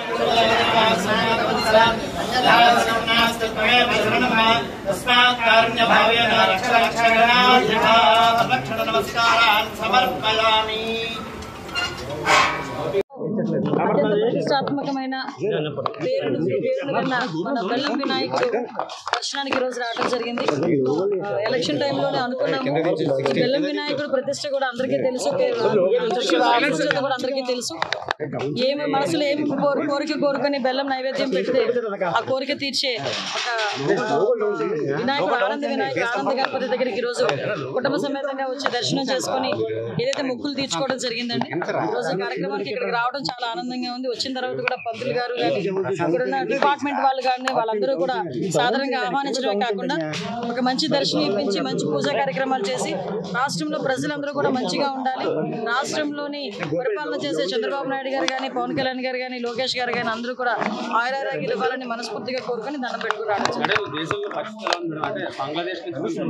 నమస్కారాన్ని సమర్పయామి అత్యంత ప్రతిష్టాత్మకమైన పేరును పేరును కన్నా మన బెల్లం వినాయకుడు దర్శనానికి ఈ రోజు రావడం జరిగింది ఆ, ఎలక్షన్ టైంలోనే అనుకున్నాము ఈ బెల్లం వినాయకుడు ప్రతిష్ట కూడా అందరికీ తెలుసు పేరు ప్రతిష్ట కూడా అందరికీ తెలుసు ఏమి మనసులో ఏమి కోరి కోరిక కోరుకొని బెల్లం నైవేద్యం పెడితే ఆ కోరిక తీర్చే ఒక వినాయకుడు ఆనంద వినాయకుడు ఆనంద గణపతి దగ్గరికి ఈ రోజు కుటుంబ సమేతంగా వచ్చి దర్శనం చేసుకొని ఏదైతే మొక్కులు తీర్చుకోవడం జరిగిందండి ఈ రోజు ఈ కార్యక్రమానికి ఇక్కడికి రావడం చాలా ఆనందంగా ఉంది వచ్చిన తర్వాత కూడా పంతులు గారు కానీ ఇక్కడున్న డిపార్ట్మెంట్ వాళ్ళు కానీ వాళ్ళందరూ కూడా సాధారణంగా ఆహ్వానించడమే కాకుండా ఒక మంచి దర్శనం ఇప్పించి మంచి పూజా కార్యక్రమాలు చేసి రాష్ట్రంలో ప్రజలందరూ కూడా మంచిగా ఉండాలి రాష్ట్రంలోని పరిపాలన చేసే చంద్రబాబు నాయుడు గారు కానీ పవన్ కళ్యాణ్ గారు కానీ లోకేష్ గారు కానీ అందరూ కూడా ఆయురారోగ్యాలు ఇవ్వాలని మనస్ఫూర్తిగా కోరుకొని దండం పెట్టుకుని రావడం జరిగింది. అంటే దేశంలో పరిస్థితి ఎలా ఉంది మేడం? అంటే బంగ్లాదేశ్ నుంచి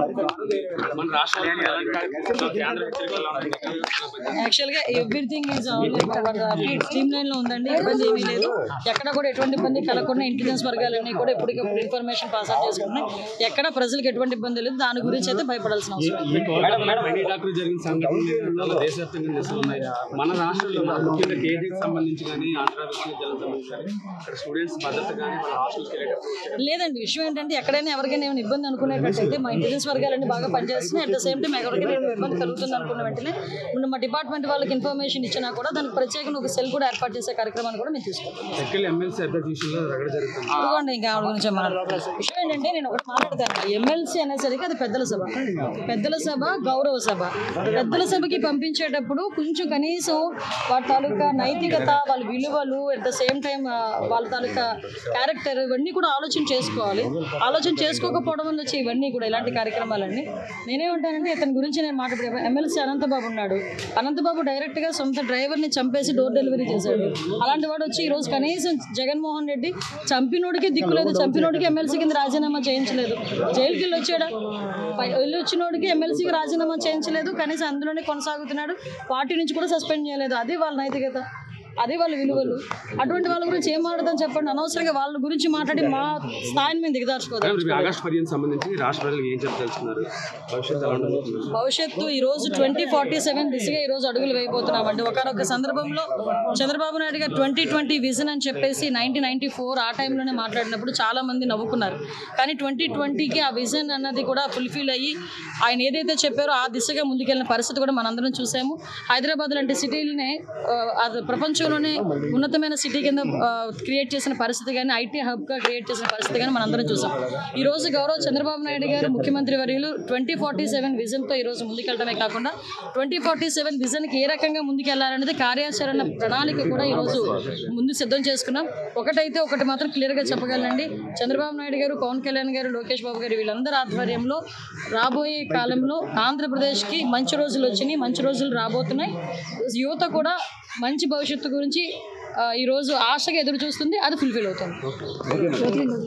మన రాష్ట్రానికి ఎలాంటి కార్యక్రమాలు కేంద్ర హెచ్చరికలు ఎలా ఉన్నాయి? యాక్చువల్ గా ఎవ్రీథింగ్ ఈజ్ స్ట్రీమ్ లైన్ లో ఉందండి ఇబ్బంది ఏమీ లేదు ఎక్కడ కూడా ఎటువంటి ఇబ్బంది కలగకుండా ఇంటెలిజెన్స్ వర్గాలన్నీ కూడా ఎప్పటికప్పుడు ఇన్ఫర్మేషన్ పాస్ అవుట్ చేసుకుంటున్నాయి ఎక్కడ ప్రజలకు ఎటువంటి ఇబ్బంది లేదు దాని గురించి అయితే భయపడాల్సిన అవసరం లేదు. మేడం మేడం ఎన్ని డాక్టర్ జరిగిన సంఘటనలు దేశవ్యాప్తంగా చేస్తున్నాయి మన రాష్ట్రంలో మన ముఖ్యంగా కేజీకి సంబంధించి కానీ ఆంధ్ర విశ్వవిద్యాలయం సంబంధించి కానీ ఇక్కడ స్టూడెంట్స్ భద్రత కానీ మన హాస్టల్కి వెళ్ళేటప్పుడు వచ్చేటప్పుడు లేదండి విషయం ఏంటంటే ఎక్కడైనా ఎవరికైనా ఏమైనా ఇబ్బంది అనుకునేటట్టయితే మా ఇంటెలిజెన్స్ వర్గాలన్నీ బాగా పనిచేస్తున్నాయి అట్ ద సేమ్ టైం ఎవరికైనా ఏమైనా ఇబ్బంది కలుగుతుంది అనుకున్న వెంటనే ముందు మా డిపార్ట్మెంట్ వాళ్ళకి ఇన్ఫర్మేషన్ ఇచ్చినా కూడా దానికి ప్రత్యేకంగా ఒక సెల్ కూడా ఏర్పాటు చేసే కార్యక్రమాన్ని కూడా మేము తీసుకుంటాం ఎక్కడ ఎమ్మెల్సీ అభ్యర్థి విషయంలో రగడ జరుగుతుంది ఇదిగోండి ఇంకా ఆవిడ గురించి మాట్లాడతాను విషయం ఏంటంటే నేను ఒకటి మాట్లాడతాను ఎమ్మెల్సీ అనేసరికి అది పెద్దల సభ పెద్దల సభ గౌరవ సభ పెద్దల సభకి పంపించేటప్పుడు కొంచెం కనీసం వాళ్ళ తాలూకా నైతికత వాళ్ళ విలువలు అట్ ద సేమ్ టైం వాళ్ళ తాలూకా క్యారెక్టర్ ఇవన్నీ కూడా ఆలోచన చేసుకోవాలి ఆలోచన చేసుకోకపోవడం వల్ల వచ్చే ఇవన్నీ కూడా ఇలాంటి కార్యక్రమాలన్నీ నేనేమంటానంటే ఇతని గురించి నేను మాట్లాడే ఎమ్మెల్సీ అనంతబాబు ఉన్నాడు అనంతబాబు డైరెక్ట్గా సొంత డ్రైవర్ని చంపేసి డోర్ డెలివరీ చేశాడు అలాంటి వాడు వచ్చి ఈ రోజు కనీసం జగన్మోహన్ రెడ్డి చంపినోడికి దిక్కు లేదు చంపినోడికి ఎమ్మెల్సీ కింద రాజీనామా చేయించలేదు జైలుకి వెళ్ళి వచ్చాడా పై- వెళ్ళి వచ్చినోడికి ఎమ్మెల్సీకి రాజీనామా చేయించలేదు కనీసం అందులోనే కొనసాగుతున్నాడు పార్టీ నుంచి కూడా సస్పెండ్ చేయలేదు అది వాళ్ళ నైతికత అది వాళ్ళ విలువలు అటువంటి వాళ్ళ గురించి ఏం మాట్లాడదాం చెప్పండి అనవసరంగా వాళ్ళ గురించి మాట్లాడి మా స్థాయిని మేము దిగదార్చుకోదాం మేడం రేపు ఆగస్టు పదిహేను సంబంధించి రాష్ట్ర ప్రజలకు ఏం చెప్పదలుచున్నారు భవిష్యత్తు ఎలా ఉండబోతున్నారు భవిష్యత్తు ఈ రోజు ట్వంటీ ఫార్టీ సెవెన్ దిశగా ఈ రోజు అడుగులు వేయబోతున్నామండి ఒకనొక సందర్భంలో చంద్రబాబు నాయుడు గారు ట్వంటీ ట్వంటీ విజన్ అని చెప్పేసి నైన్టీన్ నైన్టీ ఫోర్ ఆ టైంలోనే మాట్లాడినప్పుడు చాలా మంది నవ్వుకున్నారు కానీ ట్వంటీ ట్వంటీకి ఆ విజన్ అన్నది కూడా ఫుల్ఫిల్ అయ్యి ఆయన ఏదైతే చెప్పారో ఆ దిశగా ముందుకెళ్ళిన పరిస్థితి కూడా మనందరం చూసాము హైదరాబాద్ లాంటి సిటీలనే ఆ, అది ప్రపంచంలోనే ఉన్నతమైన సిటీ కింద క్రియేట్ చేసిన పరిస్థితి కానీ ఐటీ హబ్గా క్రియేట్ చేసిన పరిస్థితి కానీ మనందరం చూసాం ఈ రోజు గౌరవ చంద్రబాబు నాయుడు గారు ముఖ్యమంత్రి వర్యులు ట్వంటీ ఫార్టీ సెవెన్ విజన్తో ఈ రోజు ముందుకెళ్ళడమే కాకుండా ట్వంటీ ఫార్టీ సెవెన్ విజన్కి ఏ రకంగా ముందుకెళ్లాలనేది కార్యాచరణ ప్రణాళిక కూడా ఈ రోజు ముందు సిద్ధం చేసుకున్నాం ఒకటైతే ఒకటి మాత్రం క్లియర్గా చెప్పగలండి చంద్రబాబు నాయుడు గారు పవన్ కళ్యాణ్ గారు లోకేష్ బాబు గారు వీళ్ళందరి ఆధ్వర్యంలో రాబోయే కాలంలో ఆంధ్రప్రదేశ్కి మంచి రోజులు వచ్చినాయి మంచి రోజులు రాబోతున్నాయి యువత కూడా మంచి భవిష్యత్తు గురించి ఆ, ఈరోజు ఆశగా ఎదురు చూస్తుంది అది ఫుల్ఫిల్ అవుతుంది